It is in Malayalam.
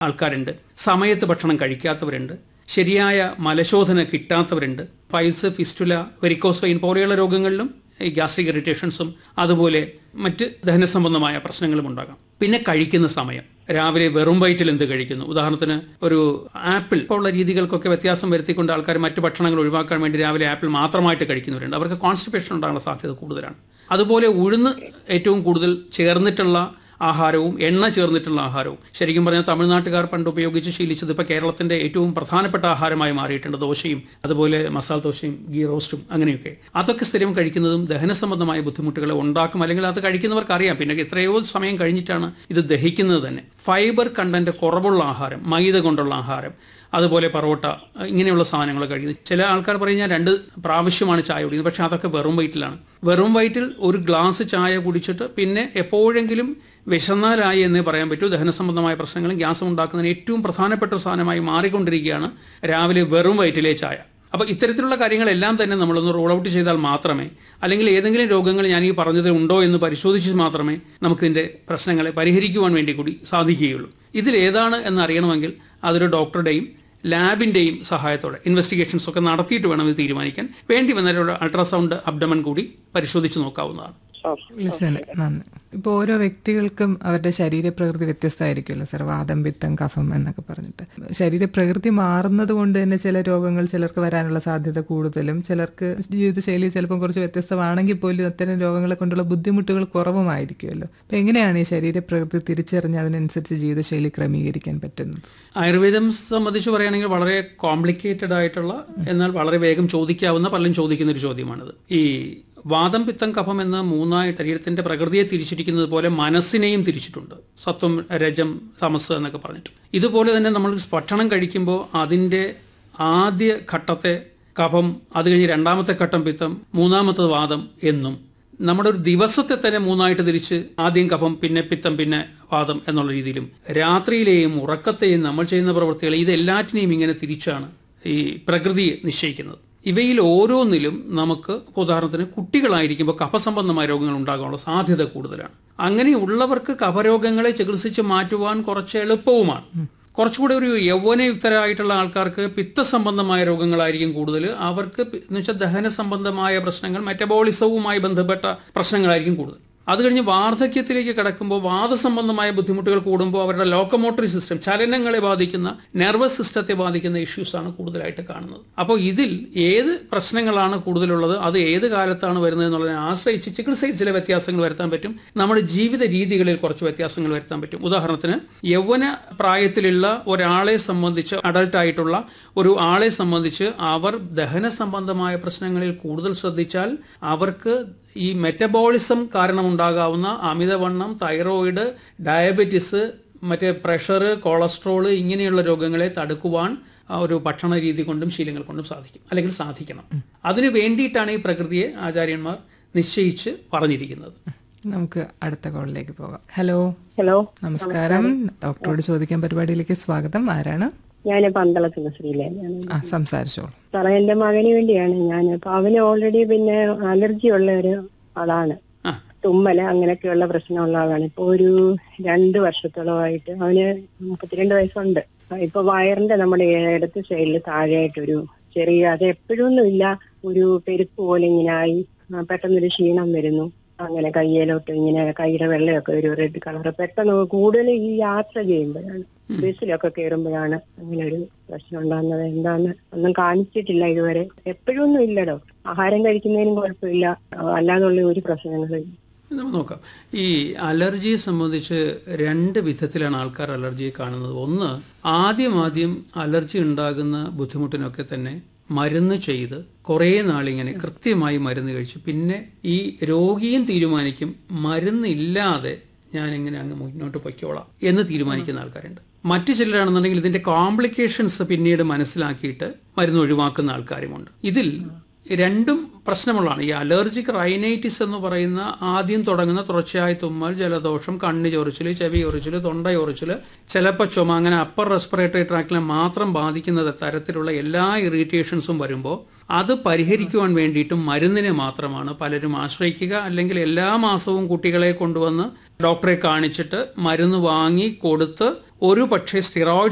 ആൾക്കാരുണ്ട് സമയത്ത് ഭക്ഷണം കഴിക്കാത്തവരുണ്ട് ശരിയായ മലശോധന കിട്ടാത്തവരുണ്ട് പൈൽസ് ഫിസ്റ്റുല വെരിക്കോസ് വെയിൻ പോലെയുള്ള രോഗങ്ങളിലും ഈ ഗ്യാസ്ട്രിക് ഇറിറ്റേഷൻസും അതുപോലെ മറ്റ് ദഹന സംബന്ധമായ പ്രശ്നങ്ങളും ഉണ്ടാകാം പിന്നെ കഴിക്കുന്ന സമയം രാവിലെ വെറും വയറ്റിൽ എന്ത് കഴിക്കുന്നു ഉദാഹരണത്തിന് ഒരു ആപ്പിൾ ഇപ്പോൾ ഉള്ള രീതികൾക്കൊക്കെ വ്യത്യാസം വരുത്തിക്കൊണ്ട് ആൾക്കാർ മറ്റ് ഭക്ഷണങ്ങൾ ഒഴിവാക്കാൻ വേണ്ടി രാവിലെ ആപ്പിൾ മാത്രമായിട്ട് കഴിക്കുന്നവരുണ്ട് അവർക്ക് കോൺസ്റ്റിപ്പേഷൻ ഉണ്ടാകാനുള്ള സാധ്യത കൂടുതലാണ് അതുപോലെ ഉഴുന്ന് ഏറ്റവും കൂടുതൽ ചേർന്നിട്ടുള്ള ആഹാരവും എണ്ണ ചേർന്നിട്ടുള്ള ആഹാരവും ശരിക്കും പറഞ്ഞാൽ തമിഴ്നാട്ടുകാർ പണ്ട് ഉപയോഗിച്ച് ശീലിച്ചത് ഇപ്പോൾ കേരളത്തിന്റെ ഏറ്റവും പ്രധാനപ്പെട്ട ആഹാരമായി മാറിയിട്ടുണ്ട് ദോശയും അതുപോലെ മസാല ദോശയും ഗീ റോസ്റ്റും അങ്ങനെയൊക്കെ അതൊക്കെ സ്ഥിരം കഴിക്കുന്നതും ദഹന സംബന്ധമായ ബുദ്ധിമുട്ടുകളെ ഉണ്ടാക്കും അല്ലെങ്കിൽ അത് കഴിക്കുന്നവർക്ക് അറിയാം പിന്നെ എത്രയോ സമയം കഴിഞ്ഞിട്ടാണ് ഇത് ദഹിക്കുന്നത് തന്നെ ഫൈബർ കണ്ടന്റ് കുറവുള്ള ആഹാരം മൈദ കൊണ്ടുള്ള ആഹാരം അതുപോലെ പറോട്ട ഇങ്ങനെയുള്ള സാധനങ്ങൾ കഴിക്കുന്നത് ചില ആൾക്കാർ പറയും ഞാൻ രണ്ട് പ്രാവശ്യമാണ് ചായ കുടിക്കുന്നത് പക്ഷെ അതൊക്കെ വെറും വയറ്റിലാണ് വെറും വയറ്റിൽ ഒരു ഗ്ലാസ് ചായ കുടിച്ചിട്ട് പിന്നെ എപ്പോഴെങ്കിലും വിശന്നാലായി എന്നേ പറയാൻ പറ്റൂ ദഹന സംബന്ധമായ പ്രശ്നങ്ങളും ഗ്യാസും ഉണ്ടാക്കുന്നതിന് ഏറ്റവും പ്രധാനപ്പെട്ട ഒരു സാധനമായി മാറിക്കൊണ്ടിരിക്കുകയാണ് രാവിലെ വെറും വയറ്റിലെ ചായ അപ്പോൾ ഇത്തരത്തിലുള്ള കാര്യങ്ങളെല്ലാം തന്നെ നമ്മളൊന്ന് റോൾ ഔട്ട് ചെയ്താൽ മാത്രമേ അല്ലെങ്കിൽ ഏതെങ്കിലും രോഗങ്ങൾ ഞാൻ ഈ പറഞ്ഞത് ഉണ്ടോ എന്ന് പരിശോധിച്ച് മാത്രമേ നമുക്കിതിൻ്റെ പ്രശ്നങ്ങളെ പരിഹരിക്കുവാൻ വേണ്ടി കൂടി സാധിക്കുകയുള്ളൂ ഇതിൽ ഏതാണ് എന്ന് അറിയണമെങ്കിൽ അതൊരു ഡോക്ടറുടെയും ലാബിന്റെയും സഹായത്തോടെ ഇൻവെസ്റ്റിഗേഷൻസ് ഒക്കെ നടത്തിയിട്ട് വേണം ഇത് തീരുമാനിക്കാൻ വേണ്ടി വന്നാലുള്ള അൾട്രാസൗണ്ട് അബ്ഡമൻ കൂടി പരിശോധിച്ച് നോക്കാവുന്നതാണ് വിളിച്ചതിന് നന്ദി ഇപ്പോൾ ഓരോ വ്യക്തികൾക്കും അവരുടെ ശരീരപ്രകൃതി വ്യത്യസ്തമായിരിക്കുമല്ലോ സർ വാദം പിത്തം കഫം എന്നൊക്കെ പറഞ്ഞിട്ട് ശരീരപ്രകൃതി മാറുന്നത് കൊണ്ട് തന്നെ ചില രോഗങ്ങൾ ചിലർക്ക് വരാനുള്ള സാധ്യത കൂടുതലും ചിലർക്ക് ജീവിതശൈലി ചിലപ്പം കുറച്ച് വ്യത്യസ്തമാണെങ്കിൽ പോലും അത്തരം രോഗങ്ങളെ കൊണ്ടുള്ള ബുദ്ധിമുട്ടുകൾ കുറവുമായിരിക്കുമല്ലോ അപ്പം എങ്ങനെയാണ് ഈ ശരീരപ്രകൃതി തിരിച്ചറിഞ്ഞ് അതിനനുസരിച്ച് ജീവിതശൈലി ക്രമീകരിക്കാൻ പറ്റുന്നത് ആയുർവേദം സംബന്ധിച്ച് പറയുകയാണെങ്കിൽ വളരെ കോംപ്ലിക്കേറ്റഡ് ആയിട്ടുള്ള എന്നാൽ വളരെ വേഗം ചോദിക്കാവുന്ന പലരും ചോദിക്കുന്ന ഒരു ചോദ്യമാണിത് ഈ വാദം പിത്തം കഫം എന്ന മൂന്നായി ശരീരത്തിന്റെ പ്രകൃതിയെ തിരിച്ചിരിക്കുന്നത് പോലെ മനസ്സിനെയും തിരിച്ചിട്ടുണ്ട് സത്വം രജം തമസ് എന്നൊക്കെ പറഞ്ഞിട്ട് ഇതുപോലെ തന്നെ നമ്മൾ ഭക്ഷണം കഴിക്കുമ്പോൾ അതിൻ്റെ ആദ്യ ഘട്ടത്തെ കഫം അത് കഴിഞ്ഞ് രണ്ടാമത്തെ ഘട്ടം പിത്തം മൂന്നാമത്തെ വാദം എന്നും നമ്മുടെ ഒരു ദിവസത്തെ തന്നെ മൂന്നായിട്ട് തിരിച്ച് ആദ്യം കഫം പിന്നെ പിത്തം പിന്നെ വാദം എന്നുള്ള രീതിയിലും രാത്രിയിലെയും ഉറക്കത്തെയും നമ്മൾ ചെയ്യുന്ന പ്രവൃത്തികൾ ഇതെല്ലാറ്റിനെയും ഇങ്ങനെ തിരിച്ചാണ് ഈ പ്രകൃതിയെ നിശ്ചയിക്കുന്നത് ഇവയിൽ ഓരോന്നിലും നമുക്ക് ഉദാഹരണത്തിന് കുട്ടികളായിരിക്കുമ്പോൾ കഫസംബന്ധമായ രോഗങ്ങൾ ഉണ്ടാകാനുള്ള സാധ്യത കൂടുതലാണ് അങ്ങനെയുള്ളവർക്ക് കഫരോഗങ്ങളെ ചികിത്സിച്ച് മാറ്റുവാൻ കുറച്ച് എളുപ്പവുമാണ് കുറച്ചുകൂടി ഒരു യൗവനയുക്തരായിട്ടുള്ള ആൾക്കാർക്ക് പിത്തസംബന്ധമായ രോഗങ്ങളായിരിക്കും കൂടുതൽ അവർക്ക് എന്ന് വെച്ചാൽ ദഹന സംബന്ധമായ പ്രശ്നങ്ങൾ മെറ്റബോളിസവുമായി ബന്ധപ്പെട്ട പ്രശ്നങ്ങളായിരിക്കും കൂടുതൽ അത് കഴിഞ്ഞ് വാർദ്ധക്യത്തിലേക്ക് കിടക്കുമ്പോൾ വാദസംബന്ധമായ ബുദ്ധിമുട്ടുകൾ കൂടുമ്പോൾ അവരുടെ ലോക്കമോട്ടറി സിസ്റ്റം ചലനങ്ങളെ ബാധിക്കുന്ന നെർവസ് സിസ്റ്റത്തെ ബാധിക്കുന്ന ഇഷ്യൂസ് ആണ് കൂടുതലായിട്ട് കാണുന്നത് അപ്പോൾ ഇതിൽ ഏത് പ്രശ്നങ്ങളാണ് കൂടുതലുള്ളത് അത് ഏത് കാലത്താണ് വരുന്നത് എന്നുള്ളതിനെ ആശ്രയിച്ച് ചികിത്സയിൽ ചില വ്യത്യാസങ്ങൾ വരുത്താൻ പറ്റും നമ്മുടെ ജീവിത രീതികളിൽ കുറച്ച് വ്യത്യാസങ്ങൾ വരുത്താൻ പറ്റും ഉദാഹരണത്തിന് യൗവന പ്രായത്തിലുള്ള ഒരാളെ സംബന്ധിച്ച് അഡൾട്ട് ആയിട്ടുള്ള ഒരു ആളെ സംബന്ധിച്ച് അവർ ദഹന സംബന്ധമായ പ്രശ്നങ്ങളിൽ കൂടുതൽ ശ്രദ്ധിച്ചാൽ അവർക്ക് ഈ മെറ്റബോളിസം കാരണമുണ്ടാകാവുന്ന അമിതവണ്ണം തൈറോയിഡ് ഡയബറ്റിസ് മറ്റേ പ്രഷർ കൊളസ്ട്രോൾ ഇങ്ങനെയുള്ള രോഗങ്ങളെ തടുക്കുവാൻ ആ ഒരു ഭക്ഷണ രീതി കൊണ്ടും ശീലങ്ങൾ കൊണ്ടും സാധിക്കും അല്ലെങ്കിൽ സാധിക്കണം അതിനു വേണ്ടിയിട്ടാണ് ഈ പ്രകൃതിയെ ആചാര്യന്മാർ നിശ്ചയിച്ച് പറഞ്ഞിരിക്കുന്നത് നമുക്ക് അടുത്ത കോളിലേക്ക് പോകാം ഹലോ ഹലോ നമസ്കാരം ഡോക്ടറോട് ചോദിക്കാൻ പരിപാടിയിലേക്ക് സ്വാഗതം ആരാണ് ഞാൻ പന്തളത്തുള്ള ശ്രീലേഖയാണ് ആ സംസാരിച്ചോളൂ സാറേ എന്റെ മകന് വേണ്ടിയാണ് ഞാൻ അപ്പൊ അവന് ഓൾറെഡി പിന്നെ അലർജി ഉള്ള ഒരു ആളാണ് ആ. തുമ്മല് അങ്ങനെയൊക്കെയുള്ള പ്രശ്നമുള്ള ആളാണ് ഇപ്പൊ ഒരു രണ്ട് വർഷത്തോളമായിട്ട് അവന് മുപ്പത്തിരണ്ട് വയസ്സുണ്ട് ഇപ്പൊ വയറിന്റെ നമ്മുടെ ഇടത്ത് സൈഡിൽ താഴെയായിട്ടൊരു ചെറിയ അത് എപ്പോഴൊന്നും ഇല്ല ഒരു പെരുപ്പ് പോലെ ഇങ്ങനെ ആയി ആ, പെട്ടെന്നൊരു ക്ഷീണം വരുന്നു അങ്ങനെ കയ്യിലോട്ട് ഇങ്ങനെ കൈയുടെ വെള്ളയൊക്കെ ഒരു റെഡ് കളർ പെട്ടെന്ന് കൂടുതൽ ഈ യാത്ര ചെയ്യുമ്പോഴാണ് ബസ്സിലൊക്കെ കയറുമ്പോഴാണ് അങ്ങനെ ഒരു പ്രശ്നം ഉണ്ടാകുന്നത് എന്താന്ന് ഒന്നും കാണിച്ചിട്ടില്ല ഇതുവരെ എപ്പോഴൊന്നും ഇല്ലടോ ആഹാരം കഴിക്കുന്നതിനും കുഴപ്പമില്ല അല്ലാതുള്ള ഒരു പ്രശ്നങ്ങളും ഇല്ല നമുക്ക് നോക്കാം ഈ അലർജിയെ സംബന്ധിച്ച് രണ്ട് വിധത്തിലാണ് ആൾക്കാർ അലർജിയെ കാണുന്നത് ഒന്ന് ആദ്യം ആദ്യം അലർജി ഉണ്ടാകുന്ന ബുദ്ധിമുട്ടിനൊക്കെ തന്നെ മരുന്ന് ചെയ്ത് കുറേ നാളിങ്ങനെ കൃത്യമായി മരുന്ന് കഴിച്ച് പിന്നെ ഈ രോഗിയും തീരുമാനിക്കും മരുന്നില്ലാതെ ഞാൻ ഇങ്ങനെ അങ്ങ് മുന്നോട്ട് പൊയ്ക്കോളാം എന്ന് തീരുമാനിക്കുന്ന ആൾക്കാരുണ്ട് മറ്റു ചിലരാണെന്നുണ്ടെങ്കിൽ ഇതിന്റെ കോംപ്ലിക്കേഷൻസ് പിന്നീട് മനസ്സിലാക്കിയിട്ട് മരുന്ന് ഒഴിവാക്കുന്ന ആൾക്കാരുമുണ്ട് ഇതിൽ രണ്ടും പ്രശ്നമുള്ളതാണ് ഈ അലർജിക് റൈനൈറ്റിസ് എന്ന് പറയുന്ന ആദ്യം തുടങ്ങുന്ന തുടർച്ചയായ തുമ്മൽ ജലദോഷം കണ്ണ് ചൊറിച്ചിൽ ചെവി ചൊറിച്ചിൽ തൊണ്ട ചൊറിച്ചിൽ ചിലപ്പോൾ ചുമ അങ്ങനെ അപ്പർ റെസ്പിറേറ്ററി ട്രാക്കിനെ മാത്രം ബാധിക്കുന്ന തരത്തിലുള്ള എല്ലാ ഇറിറ്റേഷൻസും വരുമ്പോൾ അത് പരിഹരിക്കുവാൻ വേണ്ടിയിട്ടും മരുന്നിനെ മാത്രമാണ് പലരും ആശ്രയിക്കുക അല്ലെങ്കിൽ എല്ലാ മാസവും കുട്ടികളെ കൊണ്ടുവന്ന് ഡോക്ടറെ കാണിച്ചിട്ട് മരുന്ന് വാങ്ങി കൊടുത്ത് ഒരു പക്ഷേ സ്റ്റിറോയിഡ്